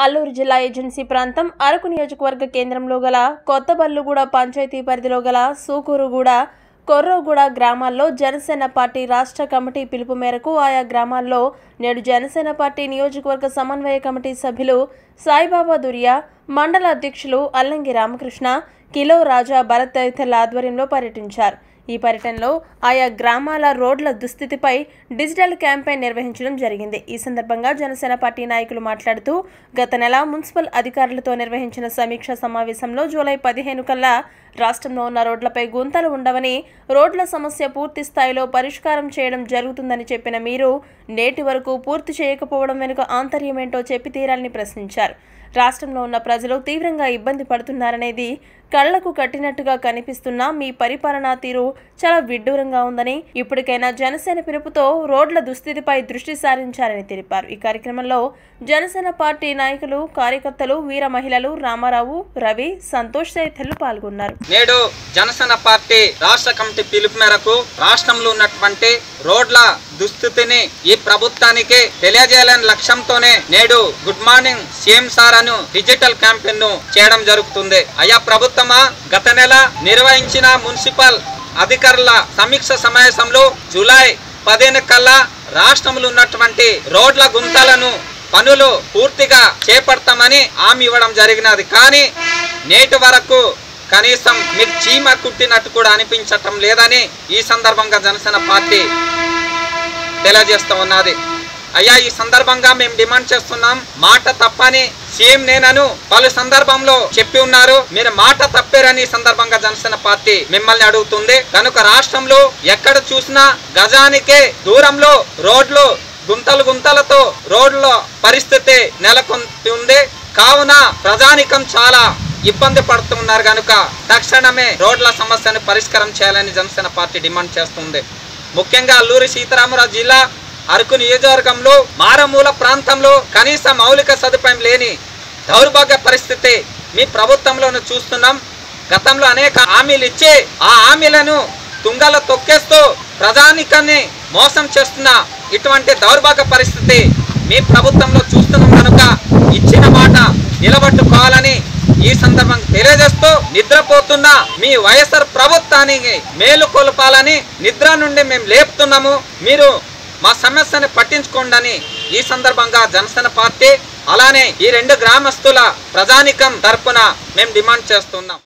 అల్లూరు జిల్లా ఏజెన్సీ ప్రాంతం అరకు నియోజకవర్గ కేంద్రంలో గల కొత్తబల్లుగూడ పంచాయతీ పరిధిలో గల సూకూరుగూడ కొర్రోగూడ గ్రామాల్లో జనసేన పార్టీ రాష్ట్ర కమిటీ పిలుపు మేరకు ఆయా గ్రామాల్లో నేడు జనసేన పార్టీ నియోజకవర్గ సమన్వయ కమిటీ సభ్యులు సాయిబాబా దురియా మండల అధ్యక్షులు అల్లంగి రామకృష్ణ కిలో రాజా భరత్ తదితరుల ఆధ్వర్యంలో పర్యటించారు ఈ పర్యటనలో ఆయా గ్రామాల రోడ్ల దుస్థితిపై డిజిటల్ క్యాంపెయిన్ నిర్వహించడం జరిగింది ఈ సందర్భంగా జనసేన పార్టీ నాయకులు మాట్లాడుతూ గత నెల మున్సిపల్ అధికారులతో నిర్వహించిన సమీక్ష సమావేశంలో జూలై పదిహేను కల్లా రాష్ట్రంలో ఉన్న రోడ్లపై గుంతలు ఉండవని రోడ్ల సమస్య పూర్తి స్థాయిలో పరిష్కారం చేయడం జరుగుతుందని చెప్పిన మీరు నేటి వరకు పూర్తి చేయకపోవడం వెనుక ఆంతర్యమేంటో చెప్పి తీరాలని ప్రశ్నించారు రాష్ట్రంలో ఉన్న ప్రజలు తీవ్రంగా ఇబ్బంది పడుతున్నారనేది కళ్లకు కట్టినట్టుగా కనిపిస్తున్న మీ పరిపాలనా తీరు చాలా విడ్డూరంగా ఉందని ఇప్పటికైనా జనసేన పిలుపుతో రోడ్ల దుస్థితిపై దృష్టి సారించారని తెలిపారు ఈ కార్యక్రమంలో జనసేన పార్టీ నాయకులు కార్యకర్తలు వీర మహిళలు రామారావు రవి సంతోష్ తదితరులు పాల్గొన్నారు నేడు జనసేన పార్టీ రాష్ట్ర కమిటీ పిలుపు మేరకు రాష్ట్రంలో ఉన్నటువంటి రోడ్ల దుస్థితిని ఈ ప్రభుత్వానికి తెలియజేయాలనే లక్ష్యంతోనే నేడు గుడ్ మార్నింగ్ సీఎం సార్ అను డిజిటల్ క్యాంపెయిన్ ను చేయడం జరుగుతుంది అయ్యా ప్రభుత్వమా గత నెల నిర్వహించిన మున్సిపల్ అధికారుల సమీక్ష సమావేశంలో జూలై పదిహేను కల్లా రాష్ట్రంలో ఉన్నటువంటి రోడ్ల గుంతలను పనులు పూర్తిగా చేపడతామని హామీ ఇవ్వడం జరిగినది కానీ నేటి వరకు కనీసం మీకు చీమ కుట్టినట్టు కూడా అనిపించటం లేదని ఈ సందర్భంగా జనసేన పార్టీ తెలియజేస్తూ ఉన్నది అయ్యా ఈ సందర్భంగా మేము డిమాండ్ చేస్తున్నాం మాట తప్పని సీఎం నేనను పలు సందర్భంలో చెప్పి ఉన్నారు మీరు మాట తప్పారని ఈ సందర్భంగా జనసేన పార్టీ మిమ్మల్ని అడుగుతుంది కనుక రాష్ట్రంలో ఎక్కడ చూసినా గజానికే దూరంలో రోడ్లు గుంతలు గుంతలతో రోడ్ల పరిస్థితి నెలకొంది ఉంది కావున ప్రజానికం చాలా ఇబ్బంది పడుతున్నారు కనుక తక్షణమే రోడ్ల సమస్యను పరిష్కారం చేయాలని జనసేన పార్టీ డిమాండ్ చేస్తుంది ముఖ్యంగా అల్లూరి సీతారామరాజు జిల్లా అరకు నియోజకవర్గంలో మారమూల ప్రాంతంలో కనీస మౌలిక సదుపాయం లేని దౌర్భాగ్య పరిస్థితి మీ ప్రభుత్వంలోనే చూస్తున్నాం గతంలో అనేక హామీలు ఇచ్చి ఆ హామీలను తుంగలో తొక్కేస్తూ ప్రజానికాన్ని మోసం చేస్తున్న ఇటువంటి దౌర్భాగ్య పరిస్థితి మీ ప్రభుత్వంలో చూస్తున్నాం కనుక ఇచ్చిన మాట నిలబట్టుకోవాలని ఈ సందర్భంగా తెలియజేస్తూ నిద్రపోతున్న మీ వైఎస్ఆర్ ప్రభుత్వానికి మేలు కొలపాలని నిద్ర నుండి మేము లేపుతున్నాము మీరు మా సమస్యని పట్టించుకోండి ఈ సందర్భంగా జనసేన పార్టీ అలానే ఈ రెండు గ్రామస్తుల ప్రజానికం తరపున మేము డిమాండ్ చేస్తున్నాం